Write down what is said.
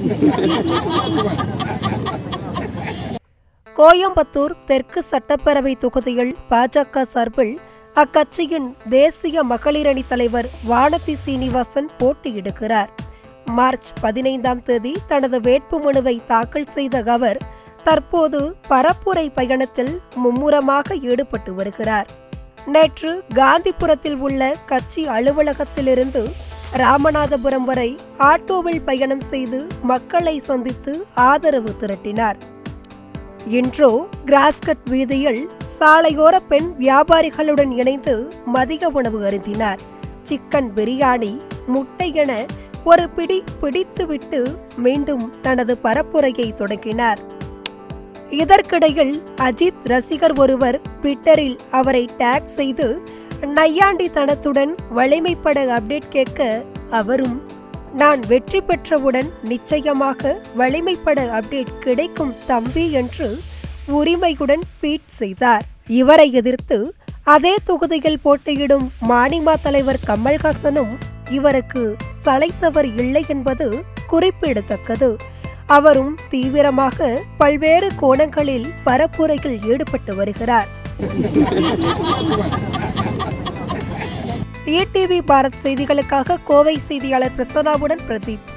கோயம்புத்தூர் தெற்கு சட்டப்பேரவை தொகுதியில் பாஜக சார்பில் அக்கட்சியின் தேசிய மகளிரணி தலைவர் வானதி சீனிவாசன் போட்டியிடுகிறார் மார்ச் பதினைந்தாம் தேதி தனது வேட்புமனுவை தாக்கல் செய்த அவர் தற்போது பரப்புரை பயணத்தில் மும்முரமாக ஈடுபட்டு வருகிறார் நேற்று காந்திபுரத்தில் உள்ள கட்சி அலுவலகத்திலிருந்து ராமநாதபுரம் வரை ஆட்டோவில் பயணம் செய்து மக்களை சந்தித்து ஆதரவு திரட்டினார் இன்றோ கிராஸ்கட் வீதியில் சாலையோர பெண் வியாபாரிகளுடன் இணைந்து மதிய உணவு அருந்தினார் சிக்கன் பிரியாணி முட்டை என ஒரு பிடி பிடித்துவிட்டு மீண்டும் தனது பரப்புரையை தொடங்கினார் இதற்கிடையில் அஜித் ரசிகர் ஒருவர் ட்விட்டரில் அவரை டேக் செய்து நையாண்டித்தனத்துடன் வலிமைப்பட அப்டேட் கேட்க அவரும் நான் வெற்றி பெற்றவுடன் நிச்சயமாக வலிமைப்பட அப்டேட் கிடைக்கும் தம்பி என்று உரிமையுடன் ட்வீட் செய்தார் இவரை எதிர்த்து அதே தொகுதியில் போட்டியிடும் மானிமா தலைவர் கமல்ஹாசனும் இவருக்கு சளைத்தவர் இல்லை என்பது குறிப்பிடத்தக்கது அவரும் தீவிரமாக பல்வேறு கோணங்களில் பரப்புரையில் ஈடுபட்டு வருகிறார் ஈடிவி பாரத் செய்திகளுக்காக கோவை செய்தியாளர் பிரசன்னாவுடன் பிரதீப்